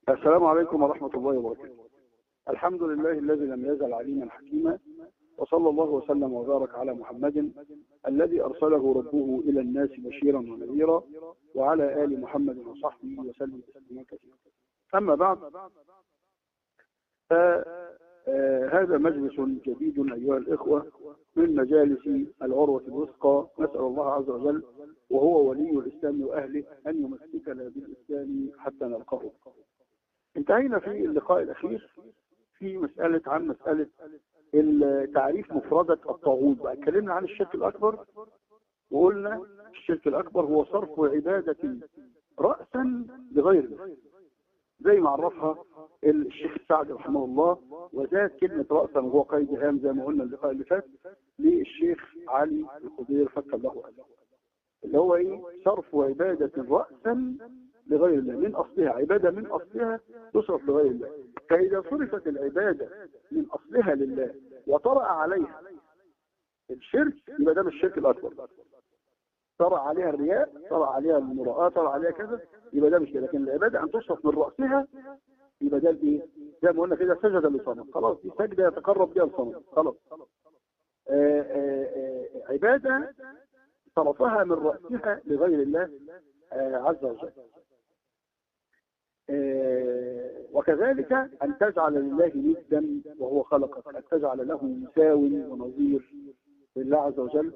السلام عليكم ورحمة الله وبركاته الحمد لله الذي لم يزل عليما حكيما وصلى الله وسلم وبارك على محمد الذي أرسله ربه إلى الناس بشيرا ونذيرا وعلى آل محمد وصحبه وسلم تسليما كثيرا أما بعد فهذا مجلس جديد أيها الإخوة من مجالس العروة الوثقى نسأل الله عز وجل وهو ولي الإسلام وأهله أن يمسكنا بالإسلام حتى نلقاه انتهينا في اللقاء الأخير في مسألة عن مسألة تعريف مفردة الطاغوت بقى اتكلمنا عن الشرك الأكبر وقلنا الشرك الأكبر هو صرف عبادة رأسا لغير الله زي ما عرفها الشيخ السعد رحمه الله وزاد كلمة رأسا وهو قيد هام زي ما قلنا اللقاء اللي فات للشيخ علي الخضير فك الله أجله اللي هو ايه صرف عبادة رأسا لغير الله من أصلها عبادة من أصلها تصرف لغير الله فإذا صرفت العبادة من أصلها لله وطرأ عليها الشرك يبقى ده مش الشرك الأكبر طرأ عليها الرياء طرأ عليها المراءة طرأ عليها كذا يبقى ده مش كده لكن العبادة أن تصرف من رأسها يبقى ده الايه زي ما قلنا كده سجد لصنم خلاص دي سجدة يتقرب بها الصنم خلاص آآ آآ عبادة صرفها من رأسها لغير الله عز وجل وكذلك أن تجعل لله ندا وهو خلقك أن تجعل له مساو ونظير لله عز وجل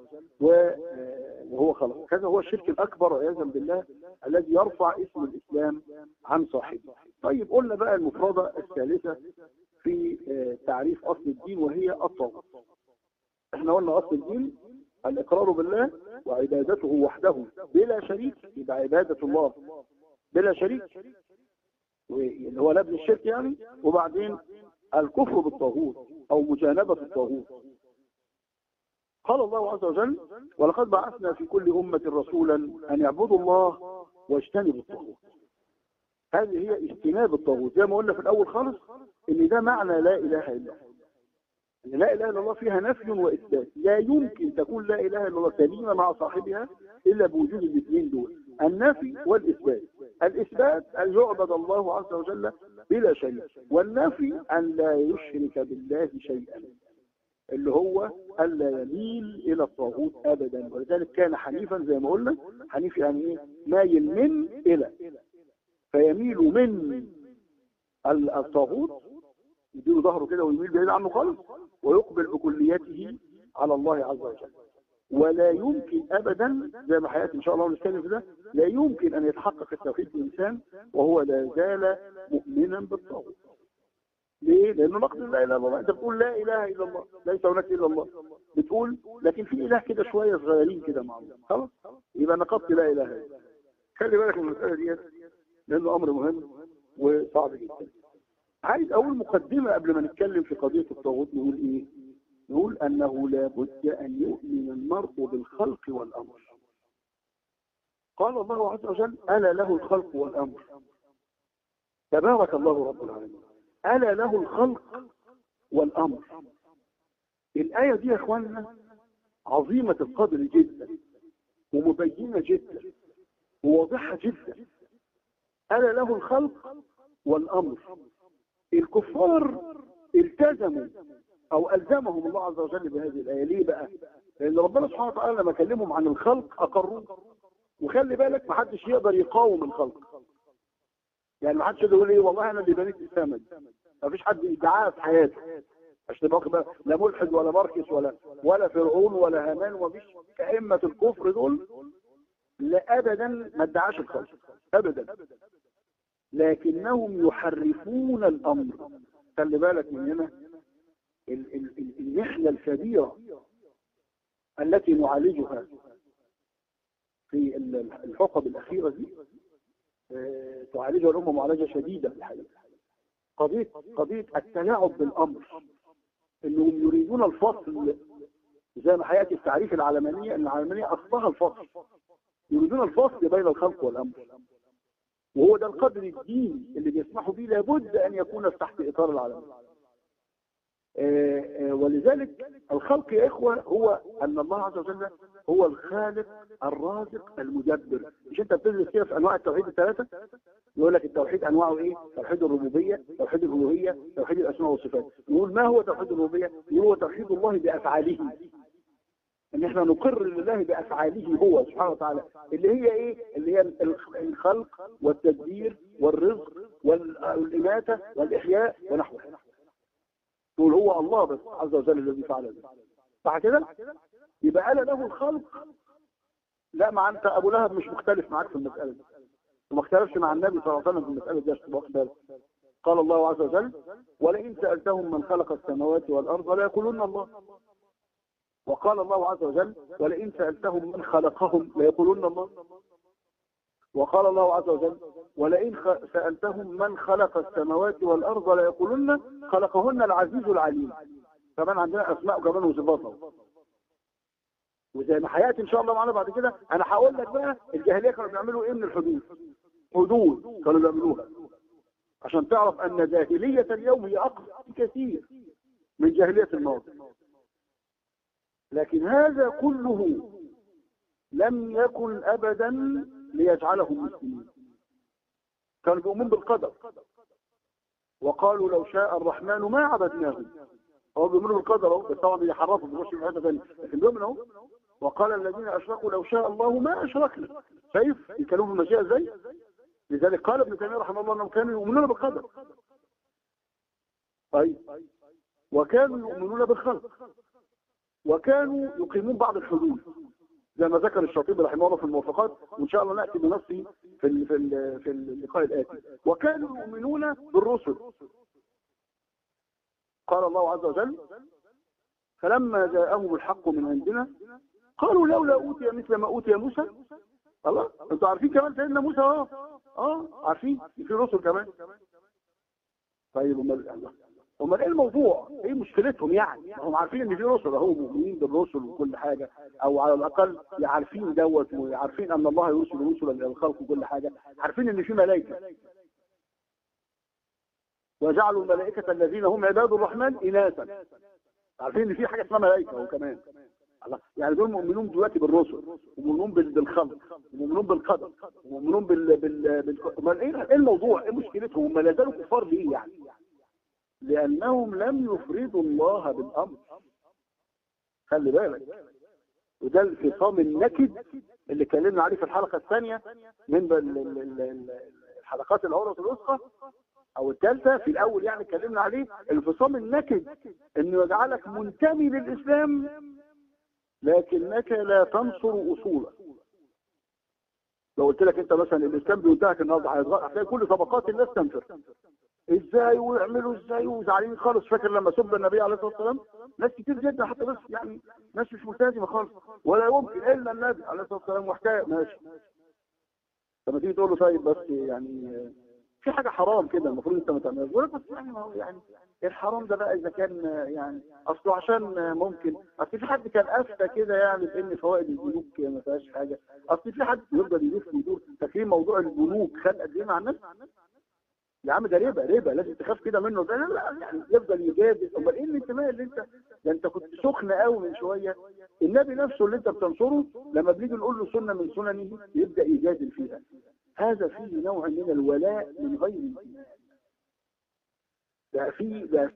وهو خلق هذا هو الشرك الأكبر عياذا بالله الذي يرفع اسم الإسلام عن صاحبه طيب قلنا بقى المفردة الثالثة في تعريف أصل الدين وهي الطاغوت احنا قلنا أصل الدين الإقرار بالله وعبادته وحده بلا شريك يبقى عبادة الله بلا شريك اللي هو لابن الشرك يعني وبعدين الكفر بالطاغوت او مجانبة الطاغوت قال الله عز وجل ولقد بعثنا في كل أمة رسولا أن يعبدوا الله واجتنبوا الطاغوت هذه هي اجتناب الطاغوت زي ما قلنا في الأول خالص ان ده معنى لا إله إلا الله ان لا إله إلا الله فيها نفي وإثبات لا يمكن تكون لا إله إلا الله سليمة مع صاحبها إلا بوجود الاثنين دول النفي والإثبات الإثبات أن يعبد الله عز وجل بلا شيء والنفي أن لا يشرك بالله شيئا اللي هو ألا يميل إلى الطاغوت أبدا ولذلك كان حنيفا زي ما قلنا حنيف يعني إيه مايل من إلى فيميل من الطاغوت يديله ظهره كده ويميل بعيد عنه خالص ويقبل بكليته على الله عز وجل ولا يمكن ابدا زي ما حياتي ان شاء الله نتكلم في ده لا يمكن ان يتحقق التوحيد في الانسان وهو لا زال مؤمنا بالطاغوت ليه؟ لانه نقد لا اله الا الله انت بتقول لا اله الا الله ليس هناك الا الله بتقول لكن في اله كده شويه صغيرين كده مع الله خلاص يبقى نقضت لا اله الا الله خلي بالك من المساله ديت لانه امر مهم وصعب جدا عايز اول مقدمه قبل ما نتكلم في قضيه الطاغوت نقول ايه نقول أنه لا بد أن يؤمن المرء بالخلق والأمر قال الله عز وجل ألا له الخلق والأمر تبارك الله رب العالمين ألا له الخلق والأمر الآية دي يا أخواننا عظيمة القدر جدا ومبينة جدا وواضحة جدا ألا له الخلق والأمر الكفار التزموا او الزمهم الله عز وجل بهذه الايه ليه بقى لان ربنا سبحانه وتعالى لما كلمهم عن الخلق اقروه وخلي بالك ما حدش يقدر يقاوم الخلق يعني ما حدش يقدر يقول ايه والله انا اللي بنيت السماء ما فيش حد ادعاها في حياته عشان تبقى لا ملحد ولا مركز ولا ولا فرعون ولا هامان ومفيش ائمه الكفر دول لا ابدا ما ادعاش الخلق ابدا لكنهم يحرفون الامر خلي بالك من هنا المحنة الكبيرة التي نعالجها في الحقب الأخيرة دي تعالجها الأمة معالجة شديدة في الحقيقة قضية, قضية التلاعب بالأمر أنهم يريدون الفصل زي ما حياتي التعريف العلمانية أن العلمانية أصلها الفصل يريدون الفصل بين الخلق والأمر وهو ده القدر الديني اللي بيسمحوا به لابد أن يكون تحت إطار العلمانية آه، آه، ولذلك الخلق يا إخوة هو أن الله عز وجل هو الخالق الرازق المدبر مش أنت بتدرس كده في أنواع التوحيد الثلاثة يقول لك التوحيد أنواعه إيه توحيد الربوبية توحيد الألوهية توحيد الأسماء والصفات يقول ما هو توحيد الربوبية يقول هو توحيد الله بأفعاله ان احنا نقر لله بافعاله هو سبحانه وتعالى اللي هي ايه اللي هي الخلق والتدبير والرزق والاماته والاحياء ونحوه تقول هو الله بس عز وجل الذي فعل ذلك صح كده يبقى انا له الخلق لا مع انت ابو لهب مش مختلف معاك في المساله دي وما اختلفش مع النبي صلى الله عليه وسلم في المساله دي عشان تبقى قال الله عز وجل ولئن سالتهم من خلق السماوات والارض لا يقولون الله وقال الله عز وجل ولئن سألتهم من خلقهم ليقولون الله وقال الله عز وجل ولئن سألتهم من خلق السماوات والأرض ليقولن خلقهن العزيز العليم كمان عندنا أسماء كمان وصفاته وزي ما حياتي إن شاء الله معنا بعد كده أنا هقول لك بقى الجاهلية كانوا بيعملوا إيه من الحدود حدود كانوا بيعملوها عشان تعرف أن جاهلية اليوم هي أقصى كثير من جاهلية الماضي لكن هذا كله لم يكن أبدا ليجعلهم مسلمين كانوا بيؤمنون بالقدر وقالوا لو شاء الرحمن ما عبدناهم هو بيؤمنوا بالقدر اهو بس طبعا بيحرفوا بيخش في حته ثانيه لكن بيؤمنوا اهو وقال الذين اشركوا لو شاء الله ما اشركنا شايف يتكلموا في المشيئه ازاي لذلك قال ابن تيميه رحمه الله انهم كانوا يؤمنون بالقدر طيب وكانوا يؤمنون بالخلق وكانوا يقيمون بعض الحدود زي ما ذكر الشاطبي رحمه الله في الموافقات وان شاء الله ناتي بنصه في في في اللقاء الاتي وكانوا يؤمنون بالرسل قال الله عز وجل فلما جاءهم الحق من عندنا قالوا لولا اوتي مثل ما اوتي موسى الله انتوا عارفين كمان سيدنا موسى اه اه عارفين في رسل كمان طيب الله امال ايه الموضوع ايه مشكلتهم يعني هم عارفين ان في رسل اهو مؤمنين بالرسل وكل حاجه او على الاقل عارفين دوت وعارفين ان الله يرسل رسلا الى الخلق وكل حاجه عارفين ان في ملائكه وجعلوا الملائكه الذين هم عباد الرحمن اناثا عارفين ان في حاجه اسمها ملائكه هو كمان يعني دول مؤمنون دلوقتي بالرسل ومؤمنون بالخلق ومؤمنون بالقدر ومؤمنون بال بال, بال... ايه الموضوع ايه مشكلتهم هم لا زالوا كفار ليه يعني لأنهم لم يفردوا الله بالأمر خلي بالك وده الفصام النكد اللي اتكلمنا عليه في الحلقة الثانية من الحلقات الأولى والوسطى أو الثالثة في الأول يعني اتكلمنا عليه الفصام النكد إنه يجعلك منتمي للإسلام لكنك لا تنصر أصوله لو قلت لك انت مثلا الاسلام بينتهك النهارده هتلاقي كل طبقات الناس تنفر ازاي ويعملوا ازاي وزعلانين خالص فاكر لما سب النبي عليه الصلاه والسلام ناس كتير جدا حتى بس يعني ناس مش ملتزمه خالص ولا يمكن الا النبي عليه الصلاه والسلام وحكايه ماشي لما تيجي تقول له طيب بس يعني في حاجه حرام كده المفروض انت ما تعملهاش يقول بس يعني ما هو يعني الحرام ده بقى اذا كان يعني اصله عشان ممكن اصل في حد كان افتى كده يعني بان فوائد البنوك ما فيهاش حاجه اصل في حد يفضل يلف ويدور فاكرين موضوع البنوك خد قد ايه مع الناس يا عم ده ربا ربا لازم تخاف كده منه ده لا يعني يفضل يجادل امال ايه الانتماء اللي انت ده انت كنت سخن قوي من شويه النبي نفسه اللي انت بتنصره لما بنيجي نقول له سنه من سننه يبدا يجادل فيها هذا فيه نوع من الولاء من غير انتماء ده في ده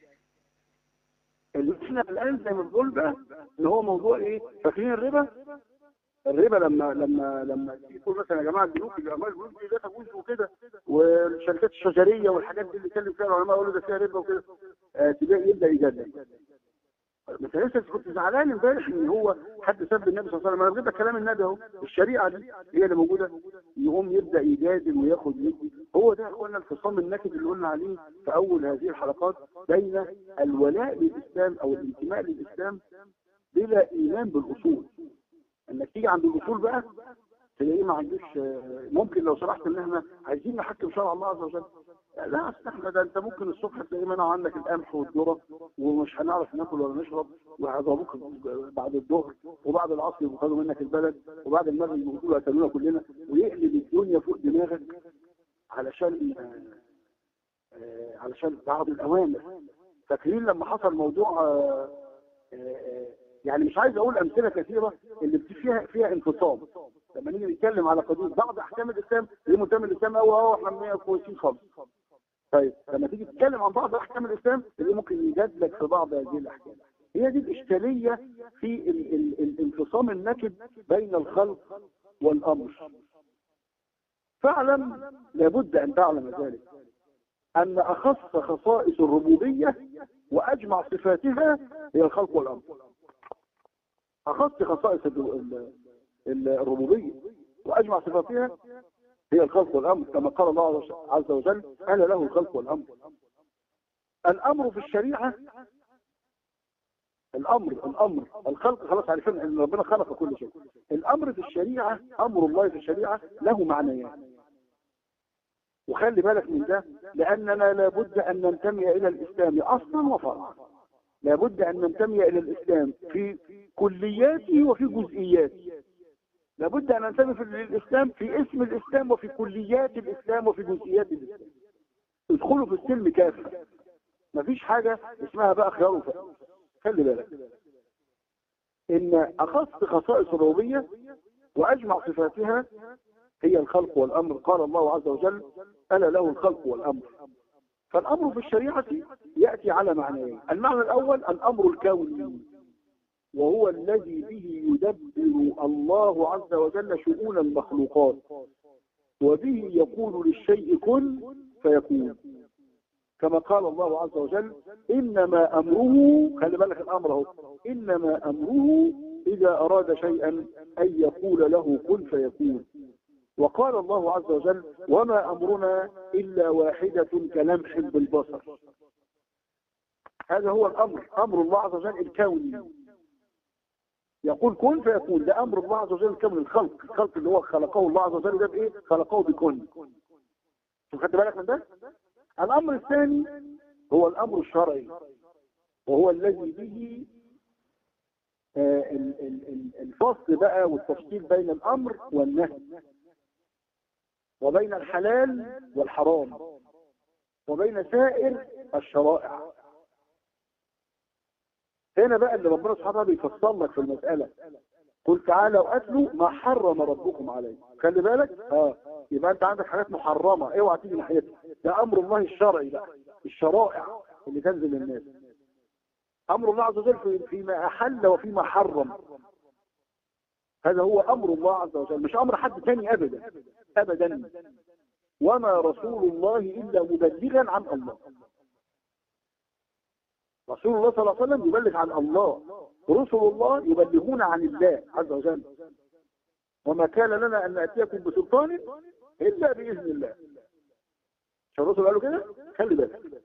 اللي احنا الان زي ما بنقول بقى ان هو موضوع ايه فاكرين الربا الربا لما لما لما يقول مثلا يا جماعه البنوك الاعمال البنوك دي لا تجوز وكده والشركات الشجريه والحاجات دي اللي اتكلم فيها العلماء يقولوا ده فيها ربا وكده آه يبدا يجادل بس لسه كنت زعلان امبارح ان هو حد سب النبي صلى الله عليه وسلم انا بجيب كلام النبي اهو الشريعه دي هي اللي موجوده يقوم يبدا يجادل وياخد يدي هو ده يا اخوانا الخصام النكد اللي قلنا عليه في اول هذه الحلقات بين الولاء للاسلام او الانتماء للاسلام بلا ايمان بالاصول انك تيجي عند الاصول بقى تلاقيه ما عندوش ممكن لو سمحت ان احنا عايزين نحكم شرع الله عز وجل لا احنا ده انت ممكن الصبح تلاقي منع عندك القمح والذره ومش هنعرف ناكل ولا نشرب وهيضربوك بعد الظهر وبعد العصر ياخدوا منك البلد وبعد المغرب يقولوا قتلونا كلنا ويقلب الدنيا فوق دماغك علشان علشان بعض الاوامر فاكرين لما حصل موضوع آه، آه، يعني مش عايز اقول امثله كثيره اللي فيها فيها انفصام لما نيجي نتكلم على قضيه بعض احكام الاسلام ليه منتمي الاسلام قوي اه احنا كويسين خالص طيب لما تيجي تتكلم عن بعض احكام الاسلام اللي ممكن يجادلك في بعض هذه الاحكام هي دي الاشكاليه في ال ال الانفصام النكد بين الخلق والامر فاعلم لابد ان تعلم ذلك ان اخص خصائص الربوبيه واجمع صفاتها هي الخلق والامر اخص خصائص الربوبيه واجمع صفاتها هي الخلق والامر كما قال الله عز وجل انا له الخلق والامر الامر في الشريعه الامر الامر الخلق خلاص عارفين ان ربنا خلق كل شيء الامر في الشريعه امر الله في الشريعه له معنيان وخلي بالك من ده لاننا لابد ان ننتمي الى الاسلام اصلا وفرعا لابد ان ننتمي الى الاسلام في كلياته وفي جزئياته لابد ان ننتمي في الاسلام في اسم الاسلام وفي كليات الاسلام وفي جزئيات الاسلام ادخلوا في السلم كافه مفيش حاجه اسمها بقى خيار وفقر خلي بالك ان اخص خصائص الربوبيه واجمع صفاتها هي الخلق والامر قال الله عز وجل انا له الخلق والامر فالامر في الشريعه ياتي على معنيين المعنى الاول الامر الكوني وهو الذي به يدبر الله عز وجل شؤون المخلوقات وبه يقول للشيء كن فيكون كما قال الله عز وجل إنما أمره خلي بالك الأمر هو إنما أمره إذا أراد شيئا أن يقول له كن فيكون وقال الله عز وجل وما أمرنا إلا واحدة كلمح بالبصر هذا هو الأمر أمر الله عز وجل الكوني يقول كن فيكون ده أمر الله عز وجل الكون الخلق الخلق اللي هو خلقه الله عز وجل ده بإيه خلقه بكن خدت بالك من ده الأمر الثاني هو الأمر الشرعي وهو الذي به آه، الفصل بقى والتفصيل بين الأمر والنهي وبين الحلال والحرام وبين سائر الشرائع هنا بقى اللي ربنا سبحانه وتعالى بيفصل لك في المسألة قل تعالى واتلوا ما حرم ربكم عليه خلي بالك اه يبقى انت عندك حاجات محرمة اوعى تيجي ناحيتها ده امر الله الشرعي بقى الشرائع اللي تنزل للناس امر الله عز وجل فيما احل وفيما حرم هذا هو امر الله عز وجل مش امر حد ثاني ابدا ابدا وما رسول الله الا مبلغا عن الله رسول الله صلى الله عليه وسلم يبلغ عن الله رسل الله يبلغون عن الله عز وجل وما كان لنا ان ناتيكم بسلطان الا باذن الله مش الرسل قالوا كده خلي بالك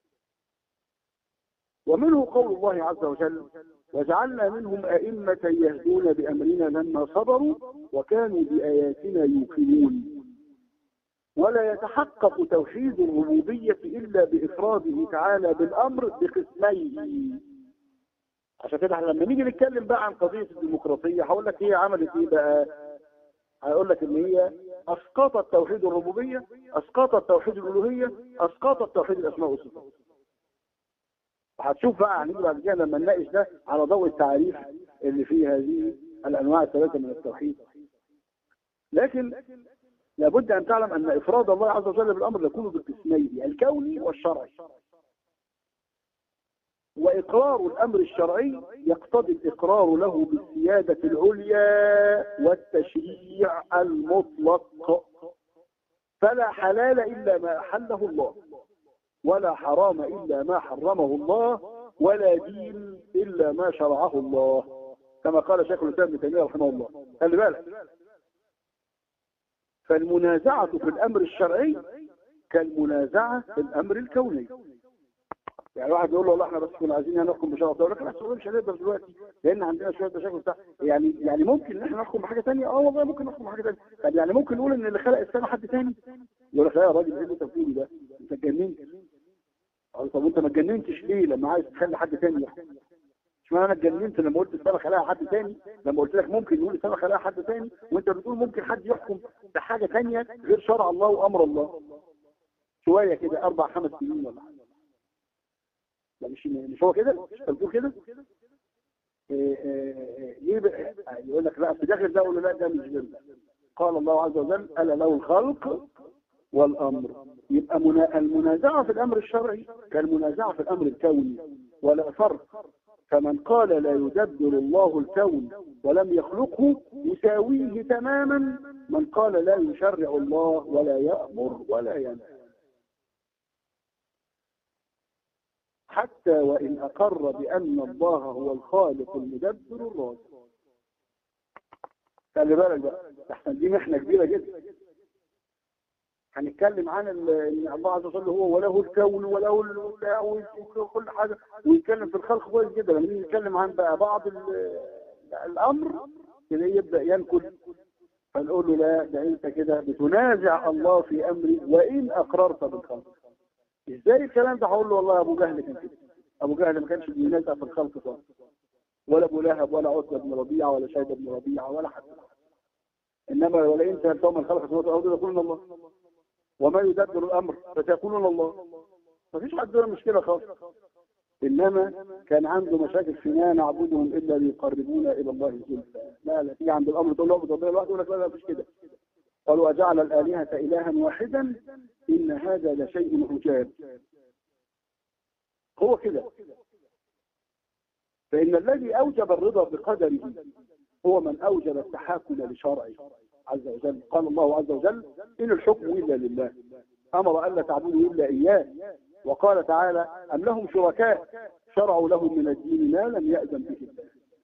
ومنه قول الله عز وجل وجعلنا منهم أئمة يهدون بأمرنا لما صبروا وكانوا بآياتنا يوقنون ولا يتحقق توحيد الربوبية إلا بإفراده تعالى بالأمر بقسميه عشان كده احنا لما نيجي نتكلم بقى عن قضية الديمقراطية هقول لك هي عملت ايه بقى هقول لك ان هي اسقطت توحيد الربوبية اسقطت توحيد الالوهية اسقطت توحيد الاسماء والصفات وهتشوف بقى هنيجي بعد كده لما نناقش ده على ضوء التعريف اللي فيه هذه الانواع الثلاثه من التوحيد لكن لابد ان تعلم ان افراد الله عز وجل بالامر يكون بالقسمين الكوني والشرعي واقرار الامر الشرعي يقتضي الاقرار له بالسياده العليا والتشريع المطلق فلا حلال الا ما احله الله ولا حرام إلا ما حرمه الله ولا دين إلا ما شرعه الله كما قال شيخ الإسلام ابن تيمية رحمه الله خلي بالك فالمنازعة في الأمر الشرعي كالمنازعة في الأمر الكوني يعني واحد يقول له والله احنا بس كنا عايزين نحكم بشرع الدوله لكن احنا مش هنقدر دلوقتي لان عندنا شويه مشاكل بتاع يعني يعني ممكن ان احنا نحكم بحاجه ثانيه اه والله ممكن نحكم بحاجه ثانيه طب يعني ممكن نقول ان اللي خلق السماء حد ثاني يقول لك لا يا راجل ايه اللي انت بتقوله ده انت اتجننت طب انت ما اتجننتش ليه لما عايز تخلي حد ثاني يحكم اشمعنى انا اتجننت لما قلت السماء خلقها حد ثاني لما قلت لك ممكن يقول السماء خلقها حد ثاني وانت بتقول ممكن حد يحكم بحاجه ثانيه غير شرع الله وامر الله شويه كده اربع خمس سنين ولا حاجه لا مش مش هو كده مش بتقول كده إيه إيه إيه يبقى يقول لك لا في داخل ده ولا لا ده مش جنة قال الله عز وجل ألا له الخلق والأمر يبقى منا- المنازعة في الأمر الشرعي كالمنازعة في الأمر الكوني ولا فرق فمن قال لا يدبر الله الكون ولم يخلقه يساويه تماما من قال لا يشرع الله ولا يأمر ولا ينهى حتى وإن أقر بأن الله هو الخالق المدبر الرازق خلي بالك بقى احسن دي محنة كبيرة جدا هنتكلم عن ال- ان الله عز وجل هو وله الكون وله ال- وكل حاجه ويتكلم في الخلق كويس جدا لما نيجي نتكلم عن بقى بعض ال- الامر كده يبدا ينكد فنقول له لا ده انت كده بتنازع الله في امري وان اقررت بالخلق ازاي الكلام ده هقول له والله يا ابو جهل كان كده ابو جهل ما كانش بينازع في الخلق خالص ولا ابو لهب ولا عتبه بن ربيعه ولا شيبه بن ربيعه ولا حد انما ولئن سالتهم من خلق السماوات والارض يقولون الله وما يدبر الامر فتقولون الله ما فيش حد له مشكله خالص انما كان عنده مشاكل في ما نعبدهم الا ليقربونا الى الله زلفى لا لا في عند الامر تقول له اعبد ربنا لوحده يقول لك لا لا مفيش كده قالوا اجعل الالهه الها واحدا ان هذا لشيء عجاب هو كده فان الذي اوجب الرضا بقدره هو من اوجب التحاكم لشرعه عز وجل قال الله عز وجل إن الحكم إلا لله أمر ألا تعبدوا إلا إياه وقال تعالى أم لهم شركاء شرعوا لهم من الدين ما لم يأذن به الله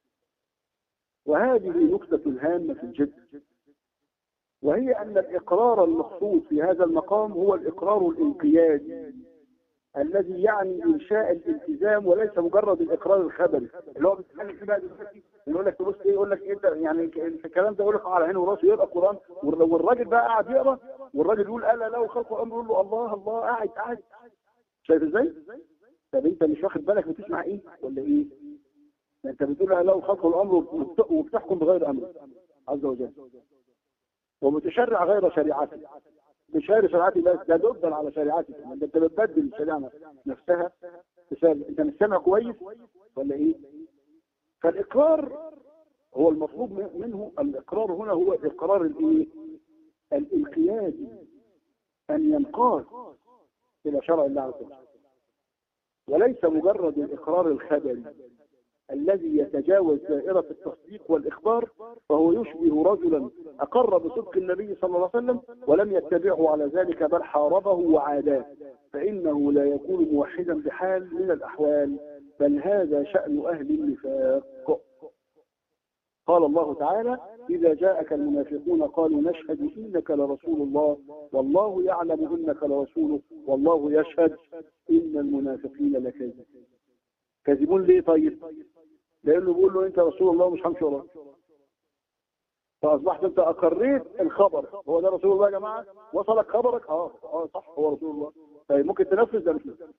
وهذه نكتة هامة جدا وهي أن الإقرار المقصود في هذا المقام هو الإقرار الانقيادي الذي يعني إنشاء الالتزام وليس مجرد الإقرار الخبري اللي هو بيتكلم فيه بقى دلوقتي يقول لك تبص ايه يقول لك انت يعني الكلام ده يقول لك على عينه وراسه يقرا قران والراجل بقى قاعد يقرا والراجل يقول الا له خلق امر يقول له الله الله قاعد قاعد شايف ازاي؟ طب انت مش واخد بالك بتسمع ايه ولا ايه؟ ده انت بتقول الا له خلق الامر وبت- وبتحكم بغير امره عز وجل ومتشرع غير شريعته بشارع شريعتي بس ده ضدا على شريعتي كمان ده انت بتبدل الشريعه نفسها بسبب انت مش سامع كويس ولا ايه؟ فالإقرار هو المطلوب منه الإقرار هنا هو إقرار الإيه؟ الانقياد أن ينقاد إلى شرع الله عز وجل وليس مجرد الإقرار الخبري الذي يتجاوز دائرة التصديق والإخبار فهو يشبه رجلا أقر بصدق النبي صلى الله عليه وسلم ولم يتبعه على ذلك بل حاربه وعاداه فإنه لا يكون موحدا بحال من الأحوال بل هذا شأن أهل النفاق قال الله تعالى إذا جاءك المنافقون قالوا نشهد إنك لرسول الله والله يعلم إنك لرسوله والله يشهد إن المنافقين لكاذبون كاذبون ليه طيب لأنه بيقول له أنت رسول الله مش همشي وراك فأصبحت أنت أقريت الخبر هو ده رسول الله يا جماعة وصلك خبرك اه اه صح هو رسول الله طيب ممكن تنفذ ده مش ممكن.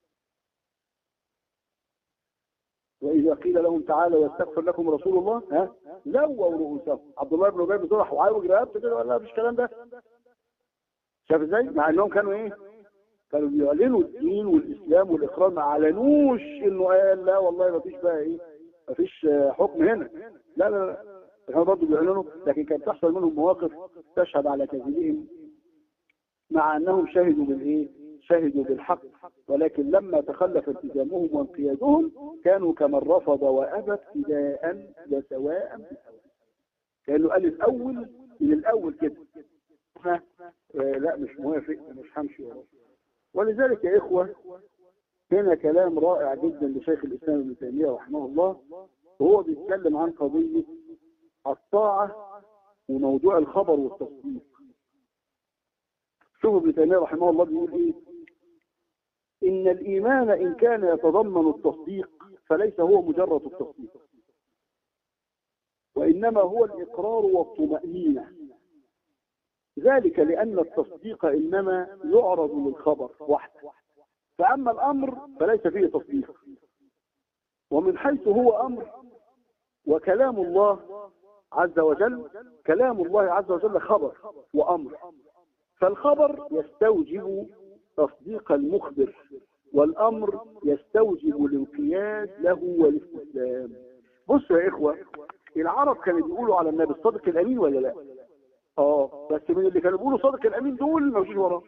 وإذا قيل لهم تعالوا يستغفر لكم رسول الله ها لووا رؤوسهم عبد الله بن أبي بن وعايروا رقبته كده ولا مش الكلام ده شايف ازاي مع انهم كانوا ايه كانوا بيعلنوا الدين والاسلام والاقرار ما اعلنوش انه قال لا والله ما فيش بقى ايه ما فيش حكم هنا لا لا لا كانوا برضه بيعلنوا لكن كانت تحصل منهم مواقف تشهد على كذبهم مع انهم شهدوا بالايه شهدوا بالحق ولكن لما تخلف التزامهم وانقيادهم كانوا كمن رفض وابى ابتداء وسواء بسواء كانه قال الاول من الاول كده آه لا مش موافق مش همشي وراه ولذلك يا اخوه هنا كلام رائع جدا لشيخ الاسلام ابن تيميه رحمه الله وهو بيتكلم عن قضيه الطاعه وموضوع الخبر والتصديق شوف ابن تيميه رحمه الله بيقول ايه ان الايمان ان كان يتضمن التصديق فليس هو مجرد التصديق وانما هو الاقرار والطمانينه ذلك لان التصديق انما يعرض للخبر وحده فاما الامر فليس فيه تصديق ومن حيث هو امر وكلام الله عز وجل كلام الله عز وجل خبر وامر فالخبر يستوجب تصديق المخبر والأمر يستوجب الانقياد له والاستسلام بصوا يا إخوة العرب كانوا بيقولوا على النبي الصادق الأمين ولا لا اه بس من اللي كانوا بيقولوا صادق الأمين دول موجود وراه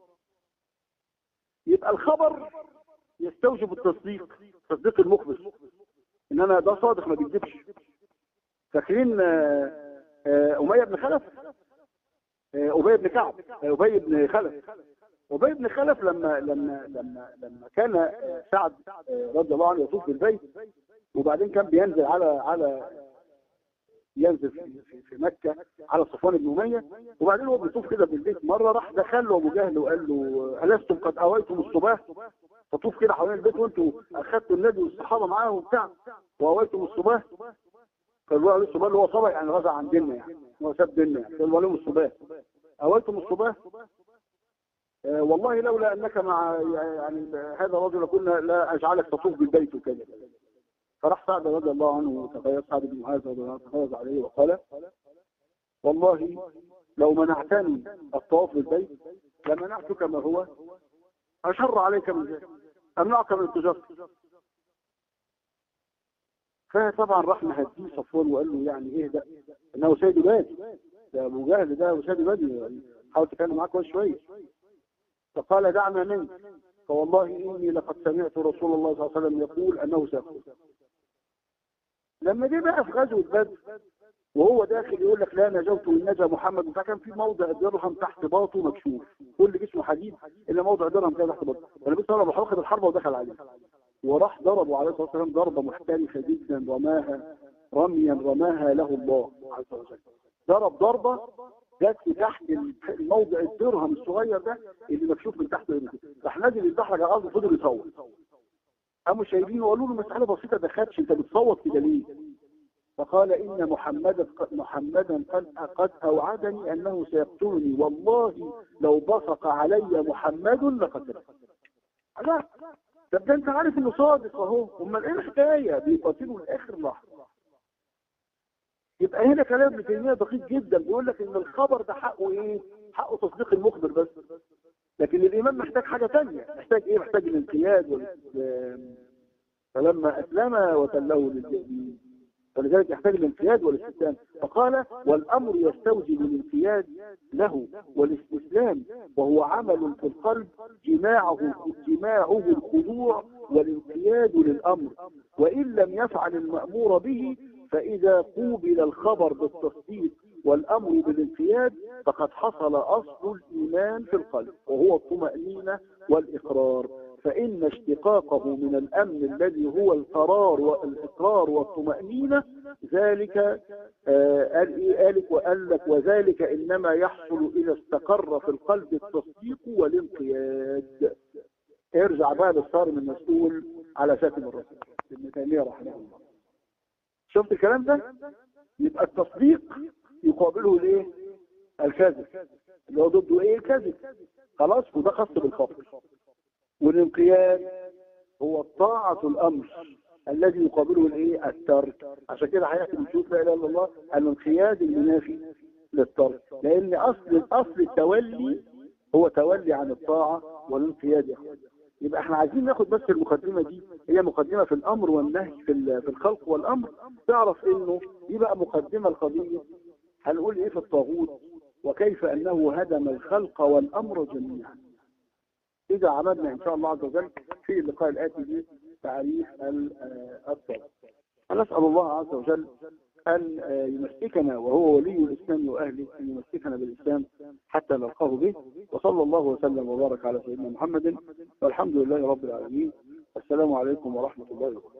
يبقى الخبر يستوجب التصديق تصديق المخبر ان انا ده صادق ما بيكذبش فاكرين أمية بن خلف أبي بن كعب أبي بن خلف أبي بن خلف لما لما لما لما كان سعد رضي الله عنه يطوف بالبيت وبعدين كان بينزل على على ينزل في, في مكة على صفوان بن أمية وبعدين هو بيطوف كده بالبيت مرة راح دخل له أبو جهل وقال له ألستم قد أويتم الصباح تطوف كده حوالين البيت وانتوا أخذتوا النبي والصحابة معاه وبتاع وأويتم الصباح قالوا له الصباح اللي هو صبح يعني غزا عن ديننا يعني هو ساب ديننا يعني قالوا لهم الصباح أويتم الصباح آه والله لولا أنك مع يعني هذا الرجل كنا لا أجعلك تطوف بالبيت وكذا فراح سعد رضي الله عنه وتخيل سعد بن معاذ رضي الله عنه تخيل عليه وقال والله لو منعتني الطواف بالبيت لمنعتك ما هو أشر عليك من ذلك أمنعك من التجارة فطبعا راح مهديه صفوان وقال له يعني ايه ده انه سيد بادي ده ابو جهل ده وسيد بادي حاول تتكلم معاه كويس شويه فقال دعنا منك فوالله اني لقد سمعت رسول الله صلى الله عليه وسلم يقول انه سيخرج لما جه بقى في غزوه بدر وهو داخل يقول لك لا نجوت وان نجا محمد فكان في موضع درهم تحت باطه مكشوف كل جسمه حديد الا موضع درهم كده تحت باطه فالنبي صلى الله عليه وسلم واخد الحرب ودخل عليه وراح ضربه عليه الصلاه والسلام ضربه محترفه جدا رماها رميا رماها له الله عز وجل ضرب ضربه جت تحت الموضع الدرهم الصغير ده اللي مكشوف من تحت راح نازل البحر على الارض وفضل يصوت قاموا شايلينه وقالوا له مساله بسيطه ده خدش انت بتصوت كده ليه؟ فقال ان محمدا محمدا قد قد اوعدني انه سيقتلني والله لو بصق علي محمد لقتلني. لا طب ده انت عارف انه صادق اهو امال ايه الحكايه بيقاتلوا لاخر لحظه يبقى هنا كلام ابن تيميه دقيق جدا بيقول لك ان الخبر ده حقه ايه حقه تصديق المخبر بس لكن الامام محتاج حاجه ثانيه محتاج ايه محتاج الانقياد والاستسلام فلما اسلم وتله للجبين فلذلك يحتاج الانقياد والاستسلام فقال والامر يستوجب الانقياد له والاستسلام وهو عمل في القلب جماعه جماعه الخضوع والانقياد للامر وان لم يفعل المامور به فاذا قوبل الخبر بالتصديق والامر بالانقياد فقد حصل اصل الايمان في القلب وهو الطمانينه والاقرار فإن اشتقاقه من الأمن الذي هو القرار والإقرار والطمأنينة ذلك قال إيه قالك وقال لك وذلك إنما يحصل إذا استقر في القلب التصديق والانقياد ارجع بقى للصارم المسؤول على شاتم الرسول ابن تيمية رحمه الله شفت الكلام ده يبقى التصديق يقابله الايه الكذب اللي هو ضده ايه الكذب خلاص وده خاص بالخطر والانقياد هو طاعة الأمر الذي يقابله الايه الترك عشان كده هيحكي نشوف لا اله الا الله الانقياد المنافي للترك لان اصل اصل التولي هو تولي عن الطاعة والانقياد يا اخوان يبقى احنا عايزين ناخد بس المقدمة دي هي مقدمة في الامر والنهي في في الخلق والامر تعرف انه دي بقى مقدمة القضية هنقول ايه في الطاغوت وكيف انه هدم الخلق والامر جميعا إذا عملنا إن شاء الله عز وجل في اللقاء الآتي به تعريف الطاغوت نسأل الله عز وجل أن يمسكنا وهو ولي الإسلام وأهله أن يمسكنا بالإسلام حتى نلقاه به وصلى الله وسلم وبارك على سيدنا محمد والحمد لله رب العالمين السلام عليكم ورحمة الله وبركاته